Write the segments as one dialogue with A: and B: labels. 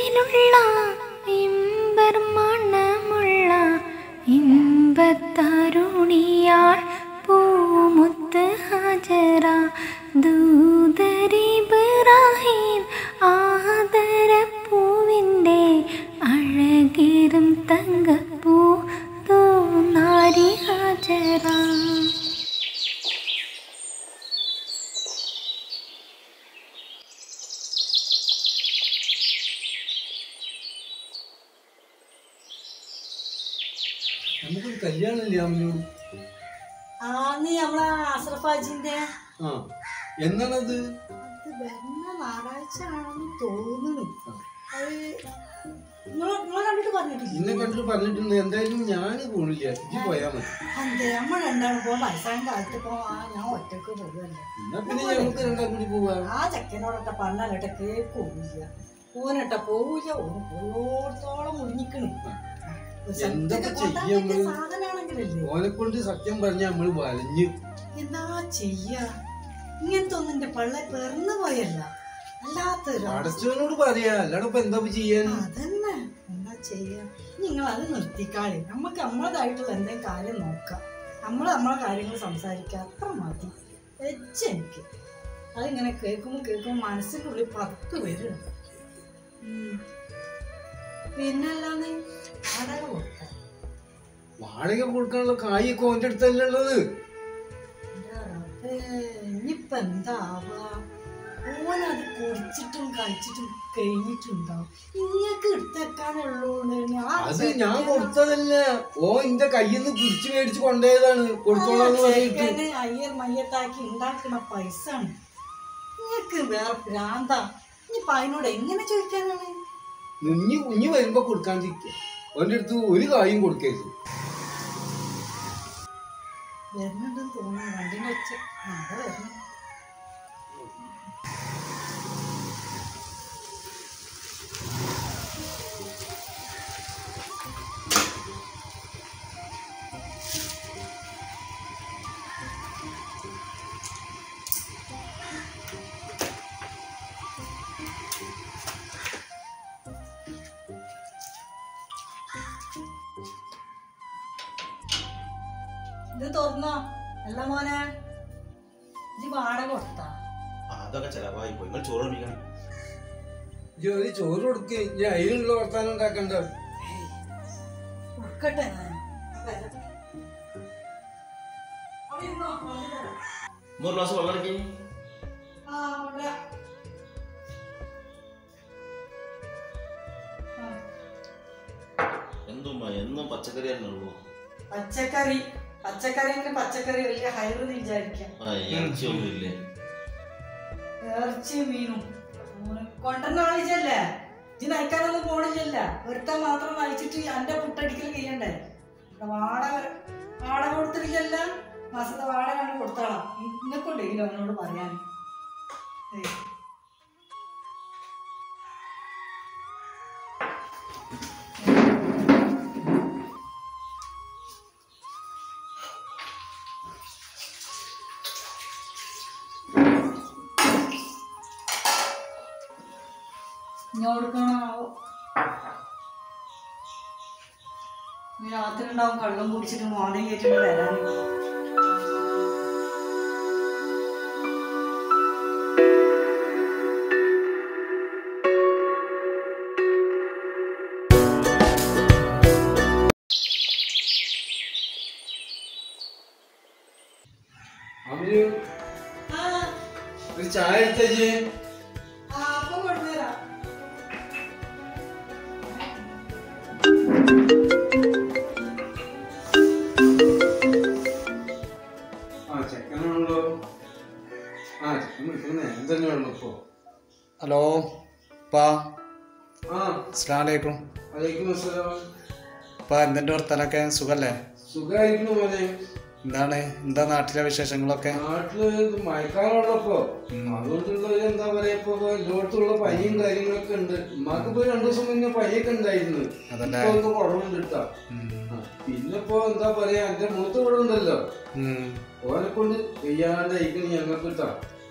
A: പൂവിലുള്ള ഇമ്പർ മണമുള്ള ഇമ്പത്തരുണിയാൾ പൂമുത്ത് ഹജറ ദൂതരിബ്രാഹിം ആദരപ്പൂവിൻ്റെ അഴകേറും തങ്കപ്പൂ തോന്നാരി ഹജറ
B: നമുക്കൊരു കല്യാണമില്ലേ അമ്മയോട്
C: ആന്ന് നമ്മളെ അസ്രഫാജിന്റെ
B: ആ എന്നാണത്
C: അത് വരുന്ന ഞായറാഴ്ച ആണെന്ന് തോന്നുന്നു അത് നിങ്ങളെ നിങ്ങളെ കണ്ടിട്ട് പറഞ്ഞിട്ടില്ല
B: ഇന്നെ കണ്ടിട്ട് പറഞ്ഞിട്ടുണ്ട് എന്തായാലും ഞാൻ പോണില്ല ഇജ്ജ് പോയാ മതി
C: അതെ നമ്മൾ രണ്ടാളും പോകാൻ വയസ്സായ കാലത്ത് പോവാ ഞാൻ ഒറ്റക്ക് പോകുമല്ലേ
B: എന്നാ പിന്നെ നമുക്ക് രണ്ടാം കൂടി പോവാ
C: ആ ചെക്കനോടൊക്കെ പറഞ്ഞാലൊട്ട കേൾക്കൂല ഓനട്ട പോവില്ല ഓന് പോയോടത്തോളം മുടിഞ്ഞിക്കണ്
B: എന്താ ചെയ്യാ നമ്മള്?
C: സാധനാണെങ്കിലല്ലേ
B: ഓനെ കൊണ്ട് സത്യം പറഞ്ഞ നമ്മള് വലഞ്ഞ്
C: എന്താ ചെയ്യാ ഇങ്ങനത്തെ ഒന്നും എന്റെ പള്ള പെറന്നു പോയല്ല അല്ലാത്തൊരു
B: അടച്ചവനോട് പറയാ അല്ലാതെ ഇപ്പൊ എന്താ ഇപ്പൊ ചെയ്യാൻ
C: അതന്നെ എന്താ ചെയ്യാ നിങ്ങൾ അത് നിർത്തിക്കാളി നമുക്ക് നമ്മളതായിട്ടുള്ള എന്തെങ്കിലും കാര്യം നോക്കാം നമ്മൾ നമ്മളെ കാര്യങ്ങൾ സംസാരിക്കാം അത്ര മതി വെച്ച് എനിക്ക് അതിങ്ങനെ കേൾക്കുമ്പോൾ കേൾക്കുമ്പോൾ മനസ്സിൻ്റെ ഉള്ളിൽ പത്ത് വരും പിന്നല്ലാന്ന് വാടക കൊടുക്കാം
B: വാടക കൊടുക്കാനുള്ള കായൊക്കെ ഓന്റെ അടുത്തല്ലേ ഉള്ളത്
C: എൻ്റെ റബ്ബേ, ഇനിയിപ്പോ എന്താവാ ഓനത് കുടിച്ചിട്ടും കഴിച്ചിട്ടും കഴിഞ്ഞിട്ടുണ്ടാവും ഇങ്ങക്ക് എടുത്തേക്കാനുള്ളൂ
B: അത് ഞാൻ കൊടുത്തതല്ല ഓ ഇന്റെ കയ്യിൽ നിന്ന് പിടിച്ചു മേടിച്ച് കൊണ്ടുപോയതാണ് കൊടുത്തോളാന്ന് പറഞ്ഞിട്ട്
C: അയ്യർ മയ്യത്താക്കി ഉണ്ടാക്കുന്ന പൈസ ആണ് നിങ്ങക്ക് വേറെ ഭ്രാന്ത ഇനിയിപ്പൊ അതിനോട് എങ്ങനെ ചോദിക്കാനാണ്
B: കുഞ്ഞു കുഞ്ഞു വരുമ്പോ കൊടുക്കാണ്ടിരിക്കുക ഓന്റെ അടുത്ത് ഒരു കായും കൊടുക്കരുത്
C: വരുന്നുണ്ടെന്ന് തോന്നുന്നു വണ്ടിന്റെ ഒച്ച അവിടെ വരുന്നു ഇത് തുറന്നോ അല്ല മോനെ ഇത് വാടക കൊടുത്താ
D: അതൊക്കെ ചെലവായി പോയി നിങ്ങൾ ചോറ് കഴിക്കണം
B: ജോലി ചോറ് കൊടുക്ക് ഞാൻ അതിനുള്ള വർത്താനം ഉണ്ടാക്കണ്ട
C: കൊടുക്കട്ടെ ഞാൻ വരാം. അവിടെ ഇരുന്നോ, വണ്ടി തരാം.
D: മൂന്ന് ഗ്ലാസ് വെള്ളം ഇറക്കി
C: ആ, കൊണ്ടുവരാം. ആ,
D: എന്തും എന്നും പച്ചക്കറി തന്നെ ഉള്ളൂ
C: പച്ചക്കറി പച്ചക്കറി പച്ചക്കറി വലിയ ഹൈറെന്ന് വിചാരിക്കാം
D: ആ ഇറച്ചിയൊന്നും ഇല്ലേ
C: ഇറച്ചി മീനും കൊണ്ടുവന്ന ആളിച്ചല്ലേ ഇത് നയിക്കാനൊന്നും പോണില്ലല്ല ഒരുത്തൻ മാത്രം നയിച്ചിട്ട് എന്റെ പുട്ടടിക്കൽ കഴിയണ്ടേ വാടക വാടക കൊടുത്തിട്ടില്ലല്ല മാസത്തെ വാടക കണ്ട് കൊടുത്താളാം ഇന്നൊക്കെ അവനോട് പറയാൻ ഏയ്. ഇനി കൊടുക്കണോ ഇനി രാത്രി ഉണ്ടാവും കള്ളം കുടിച്ചിട്ട് മോനെ കയറ്റിട്ട് വരാൻ
B: അവര്
C: ആ
B: ഒരു ചായ എടുത്തേ
C: ആ അപ്പൊ കൊണ്ടുവരാം
B: ആ ചെക്കനാണല്ലോ ആ ചെക്കൻ വിളിക്കുന്ന നേരം തന്നെയാണല്ലോ ഇപ്പൊ
E: ഹലോ പാ
B: ആ
E: അസ്ലാമലൈക്കും
B: അലൈക്കും അസ്സലാം
E: പാ എന്തിൻ്റെ വർത്താനൊക്കെ സുഖല്ലേ
B: സുഖായിരിക്കുന്നു മോനെ
E: എന്താണ് എന്താ നാട്ടിലെ വിശേഷങ്ങളൊക്കെ
B: നാട്ടില് ഇത് മഴക്കാലമുള്ളപ്പോ അതുകൊണ്ടുള്ള ഒരു എന്താ പറയാ ഇപ്പൊ എല്ലായിടത്തുള്ള പനിയും കാര്യങ്ങളൊക്കെ ഉണ്ട് ഉമ്മാക്ക് ഇപ്പൊ രണ്ടു ദിവസം മുന്നേ പനിയൊക്കെ ഉണ്ടായിരുന്നു
E: അതല്ലേ
B: ഇപ്പൊ ഒന്ന് കുറവുണ്ട് കേട്ടാ
E: ഉം.
B: പിന്നെ ഇപ്പൊ എന്താ പറയാ എന്റെ മൂത്ത ഇവിടെ ഉണ്ടല്ലോ
E: ഉം.
B: ഓനെ കൊണ്ട് ചെയ്യാണ്ടായിരിക്കും ഞങ്ങൾക്ക് കിട്ടാ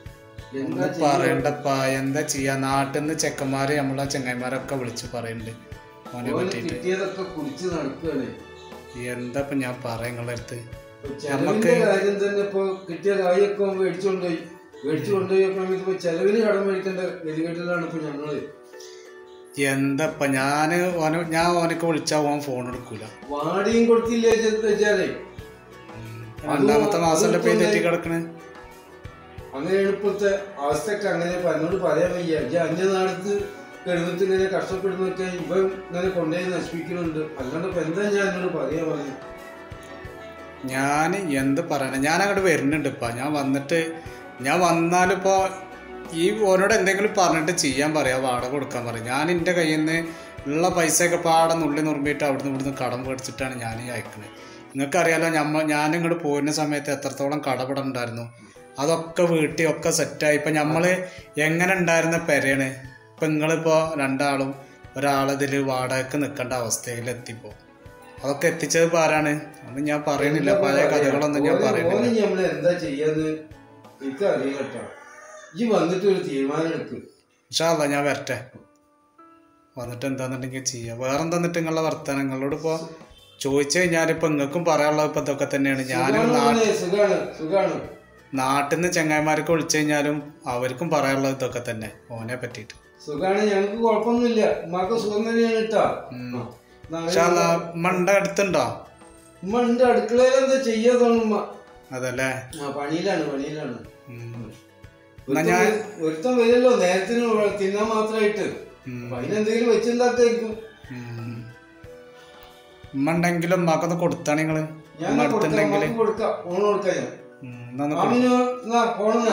B: എന്താ
E: ഒന്നും പറയണ്ടപ്പാ എന്താ ചെയ്യാ നാട്ടിൽ നിന്ന് ചെക്കന്മാര് നമ്മളെ ചെങ്ങന്മാരൊക്കെ വിളിച്ച് പറയുന്നുണ്ട് ഓനെ
B: ഓന്
E: പറ്റിയിട്ട്
B: കിട്ടിയതൊക്കെ കുടിച്ച് നടക്കുകയാണ്
E: എന്താ ഇപ്പൊ ഞാൻ പറയാ നിങ്ങളെ അടുത്ത്
B: ചെലവിന്റെ കാര്യം തന്നെ ഇപ്പൊ കിട്ടിയ കായൊക്കെ അവൻ മേടിച്ചുകൊണ്ടുപോയി മേടിച്ചു കൊണ്ടുപോയി ഇപ്പൊ ചെലവിന് കടം മേടിക്കേണ്ട ഗതികെട്ടിലാണ് ഇപ്പൊ ഞങ്ങള്
E: എന്താ ഇപ്പൊ ഞാന് ഓനെ ഞാൻ ഓനൊക്കെ വിളിച്ചാ ഓൻ ഫോൺ എടുക്കൂല
B: വാടിയും കൊടുത്തില്ലേ ചെന്ന് വെച്ചാലേ
E: രണ്ടാമത്തെ മാസമല്ലേ ഇപ്പൊ ഈ തെറ്റി കിടക്കണ്
B: അങ്ങനെയാണ് ഇപ്പോഴത്തെ അവസ്ഥയൊക്കെ അങ്ങനെ ഇപ്പൊ എന്നോട് പറയാൻ വയ്യ ഈ അന്യനാടത്ത് കിടന്നിട്ട് ഇങ്ങനെ കഷ്ടപ്പെടുന്നൊക്കെ ഇവൻ ഇങ്ങനെ കൊണ്ടുപോയി നശിപ്പിക്കുന്നുണ്ട് അല്ലാണ്ട് ഇപ്പൊ എന്താ ഞാൻ എന്നോട് പറയാ പറഞ്ഞു
E: ഞാൻ എന്ത് പറയണേ ഞാൻ അങ്ങോട്ട് വരുന്നുണ്ട് ഇപ്പൊ ഞാൻ വന്നിട്ട് ഞാൻ വന്നാലിപ്പോ ഈ ഓനോട് എന്തെങ്കിലും പറഞ്ഞിട്ട് ചെയ്യാൻ പറയാ വാടക കൊടുക്കാൻ പറയാം ഞാൻ എൻ്റെ കയ്യിൽ നിന്ന് ഉള്ള പൈസയൊക്കെ പാടെ നുള്ളി നുറുമ്പിയിട്ട് അവിടുന്ന് ഇവിടുന്ന് കടം മേടിച്ചിട്ടാണ് ഞാൻ ഈ അയക്കണത് നിങ്ങൾക്കറിയാലോ ഞമ്മ ഞാൻ ഇങ്ങോട്ട് പോരുന്ന സമയത്ത് എത്രത്തോളം കടപടം ഉണ്ടായിരുന്നു അതൊക്കെ വീട്ടി ഒക്കെ സെറ്റായി ഇപ്പം നമ്മൾ എങ്ങനെ ഉണ്ടായിരുന്ന പെരയാണ് ഇപ്പം നിങ്ങളിപ്പോൾ രണ്ടാളും ഒരാളിതിൽ വാടകയ്ക്ക് നിൽക്കേണ്ട അവസ്ഥയിലെത്തിപ്പോ അതൊക്കെ എത്തിച്ചത് ഇപ്പൊ ആരാണ് ഒന്നും ഞാൻ പറയണില്ല പഴയ കഥകളൊന്നും ഞാൻ പറയണില്ല
B: ഓന് നമ്മൾ എന്താ ചെയ്യാന്ന് എനിക്ക് അറിയില്ല കേട്ടോ ഈ വന്നിട്ട് ഒരു തീരുമാനം എടുക്ക്
E: ഇൻഷാല്ല ഞാൻ വരട്ടെ വന്നിട്ട് എന്താന്നുണ്ടെങ്കിൽ ചെയ്യാം വേറെ എന്താന്നിട്ട് നിങ്ങളുടെ വർത്തമാനങ്ങളോട് ഇപ്പോൾ ചോദിച്ചു കഴിഞ്ഞാൽ ഇപ്പൊ നിങ്ങൾക്കും പറയാനുള്ളത് ഇപ്പൊ ഇതൊക്കെ തന്നെയാണ് ഞാനും
B: സുഖാണ്
E: നാ-
B: മോനെ, സുഖാണ് സുഖാണ്
E: നാട്ടിൽ നിന്ന് ചെങ്ങായിമാർക്ക് വിളിച്ചു കഴിഞ്ഞാലും അവർക്കും പറയാനുള്ളത് ഇതൊക്കെ തന്നെ ഓനെ പറ്റിയിട്ട്
B: സുഖാണ് ഞങ്ങൾക്ക് കുഴപ്പമൊന്നുമില്ല ഉമ്മാക്ക് സുഖം തന്നെയാണ് കേട്ടോ
E: ഉം.
B: ആ. നാളെ
E: ഇൻഷാല്ല മണ്ട അടുത്തുണ്ടോ
B: ഉമ്മ ഉണ്ട് അടുക്കളയിൽ എന്താ ചെയ്യാ തോന്നുമ്മ
E: അതല്ലേ
B: ആ പണിയിലാണ് പണിയിലാണ്
E: ഉം. എന്നാ ഞാൻ
B: ഒരുത്തം വരില്ലോ നേരത്തിന് തിന്നാൻ മാത്രമായിട്ട്
E: ഉം.
B: അപ്പൊ അതിനെന്തെങ്കിലും വെച്ചുണ്ടാക്കായിരിക്കും
E: ഉം. ഉമ്മ ഉണ്ടെങ്കിലും ഉമ്മാക്കൊന്ന് കൊടുത്താണ് നിങ്ങള്
B: ഞാൻ
E: ഉമ്മ
B: കൊടുക്കാം
E: അടുത്തുണ്ടെങ്കിൽ
B: ഉമ്മാക്ക് കൊടുക്കാം ഫോൺ കൊടുക്കാം ഞാൻ
E: എന്നാ
B: മാമിനോ എന്നാ ഫോണെന്നാ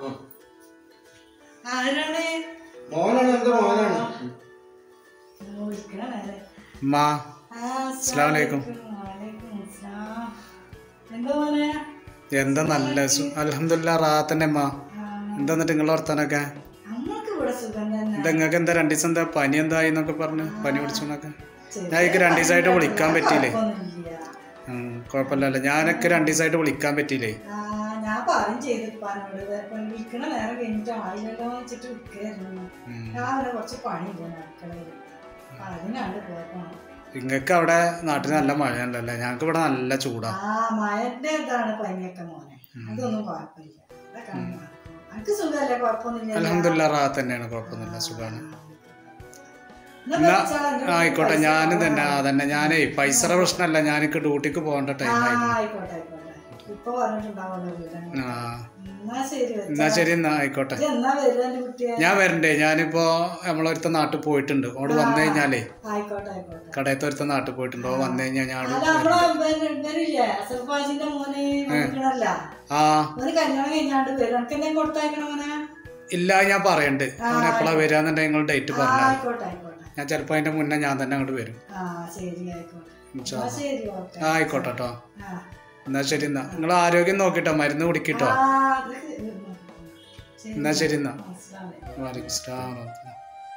C: ആരാണ്
B: മോനാണ് എന്റെ മോനാണ്
C: വിളിക്കണ നേരെ
E: ഉമ്മ
C: ആ,
E: അസ്സലാമു അലൈക്കും.
C: വലൈക്കും അസ്സലാം. എന്താ മോനെ
E: എന്താ നല്ല അലഹമില്ല റാത്തന്നെ അമ്മ
C: ആ,
E: എന്താ എന്നിട്ട് നിങ്ങളെ വർത്താനൊക്കെ
C: അമ്മക്ക് ഇവിടെ സുഖം തന്നെ
E: എന്താ നിങ്ങൾക്ക് എന്താ രണ്ടു ദിവസം എന്താ പനി എന്തായി എന്നൊക്കെ പറഞ്ഞ് പനി പിടിച്ചോന്നൊക്കെ
C: ചെറിയ
E: ഞാൻ എനിക്ക് രണ്ടു ദിവസമായിട്ട് വിളിക്കാൻ പറ്റിയില്ലേ
C: കുഴപ്പമൊന്നുമില്ല.
E: ഉം, കുഴപ്പമില്ലല്ലോ ഞാനൊക്കെ രണ്ടു ദിവസമായിട്ട് വിളിക്കാൻ പറ്റിയില്ലേ
C: ആ, ഞാൻ പറയും ചെയ്തു ഇപ്പാനോട് ഇപ്പൊ വിളിക്കണ നേരം കഴിഞ്ഞിട്ട് ആയില്ലല്ലോ എന്ന് വെച്ചിട്ട് വിൽക്കായിരുന്നു
E: ഉം.
C: രാവിലെ കുറച്ച് പണിയില്ല അടുക്കളയിൽ അപ്പൊ അതിനാണ് കുഴപ്പം
E: നിങ്ങൾക്ക് അവിടെ നാട്ടിൽ നല്ല മഴയുണ്ടല്ലേ ഞങ്ങൾക്ക് ഇവിടെ നല്ല ചൂടാ
C: ആ മഴന്റെ ഇതാണ് പനിയൊക്കെ മോനെ അതൊന്നും കുഴപ്പമില്ല അതൊക്കെ അങ്ങ് നടക്കും. അനക്ക് സുഖമല്ലേ കുഴപ്പമൊന്നുമില്ല
E: അലഹമില്ല റാത്ത് തന്നെയാണ് കുഴപ്പമൊന്നുമില്ല സുഖമാണ്
C: എന്നാ
E: എന്നാ
C: വെച്ചാ എന്റെ
E: ആയിക്കോട്ടെ
C: പൈസ
E: ഞാൻ തന്നെ
C: കുറവാണ്.
E: അതന്നെ ഞാനേ പൈസയുടെ പ്രശ്നമല്ല ഞാനിക്ക് ഡ്യൂട്ടിക്ക് പോകേണ്ട
C: ആ,
E: ടൈമായിരുന്നു
C: ആയിക്കോട്ടെ ആയിക്കോട്ടെ ഇപ്പൊ പറഞ്ഞിട്ടുണ്ടാവുമല്ലോ വിവരം
E: ആ
C: എന്നാ ശരി വെച്ചാ.
E: എന്നാ ശരി എന്നാ ആയിക്കോട്ടെ
C: ഇജ്ജ് എന്നാ വരുക എന്റെ കുട്ടിയെ
E: ഞാൻ വരണ്ടേ ഞാനിപ്പോ നമ്മളൊരുത്ത നാട്ടിൽ പോയിട്ടുണ്ട് അവിടെ വന്നു കഴിഞ്ഞാലേ
C: ആയിക്കോട്ടെ ആയിക്കോട്ടെ
E: കടയത്തെ ഒരുത്ത നാട്ടിൽ പോയിട്ടുണ്ട് അവിടെ വന്നു കഴിഞ്ഞാൽ ഞാൻ
C: അല്ല
E: അവിടെ
C: നമ്മളെ ഇവന് ഇവനില്ലേ അസർഫാജിന്റെ മോന് വന്നിക്കണല്ല
E: ആ
C: ഓന് കല്യാണം കഴിഞ്ഞാണ്ട് വരും എനിക്ക് എന്തെങ്കിലും കൊടുത്തയക്കണ മോനെ
E: ഇല്ല ഞാൻ പറയണ്ട് അവൻ എപ്പോഴാ വരാന്നുണ്ടെങ്കിൽ നിങ്ങൾ ഡേറ്റ്
C: ആ,
E: പറഞ്ഞാൽ
C: ആയിക്കോട്ടെ ആയിക്കോട്ടെ
E: ഞാൻ ചിലപ്പോ അതിന്റെ മുന്നേ ഞാൻ തന്നെ അങ്ങോട്ട് വരും
C: ആ ശരി ആയിക്കോട്ടെ
E: ഇൻഷാ
C: എന്നാ
E: അല്ലാ.
C: ശരി ഓക്കെ
E: ആ ആയിക്കോട്ടെ കേട്ടോ
C: ആ
E: എന്നാ ശരി എന്നാ നിങ്ങൾ ആരോഗ്യം നോക്കിട്ടോ മരുന്ന് കുടിക്കിട്ടോ
C: ആ, അത് ശരി.
E: എന്നാ ശരി എന്നാ
C: മനസ്സിലായി.
E: വാലിക്കും സ്ലാം വറഹ്മത്തുള്ളാഹി.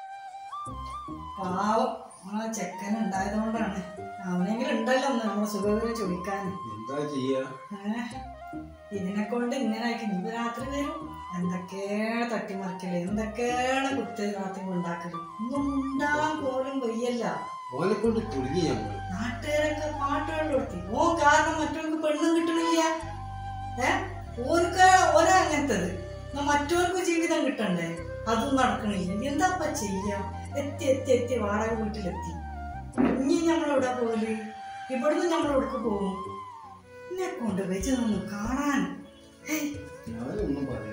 C: പാവം നമ്മളെ ചെക്കൻ ഉണ്ടായതുകൊണ്ടാണ് അവനെങ്കിലും ഉണ്ടല്ലോ ഒന്ന് നമ്മളെ സുഖവിവരം ചോദിക്കാൻ
B: എന്താ ചെയ്യാ
C: ഇതിനെ കൊണ്ട് ഇങ്ങനെ ആക്കി ഇനിയിപ്പോ രാത്രി വരും എന്തൊക്കെയാണ് തട്ടിമറിക്കല് എന്തൊക്കെയാണ് കുത്തി രാത്രി ഉണ്ടാക്കല് ഒന്നും ഉണ്ടാൻ പോലും വയ്യല്ല
B: ഓനെ കൊണ്ട് കുടുങ്ങി ഞമ്മള്
C: നാട്ടുകാരൊക്കെ പാട്ടുകൾ കൊടുത്തി ഓൻ കാരണം മറ്റവർക്ക് പെണ്ണും കിട്ടണില്ല ഏ ഓർക്ക് ഓരോ അങ്ങനത്തത് എന്നാ മറ്റവർക്ക് ജീവിതം കിട്ടണ്ടേ അതും നടക്കണില്ല എന്താപ്പ ചെയ്യാ എത്തി എത്തി എത്തി വാടക വീട്ടിലെത്തി ഇനി നമ്മളെവിടെ പോകല് ഇവിടുന്ന് നമ്മളെവിടേക്ക് പോകും എന്നെ കൊണ്ട് വെച്ച് നിന്ന് കാണാൻ ഹേയ്
B: ഞാനൊന്നും പറയാൻ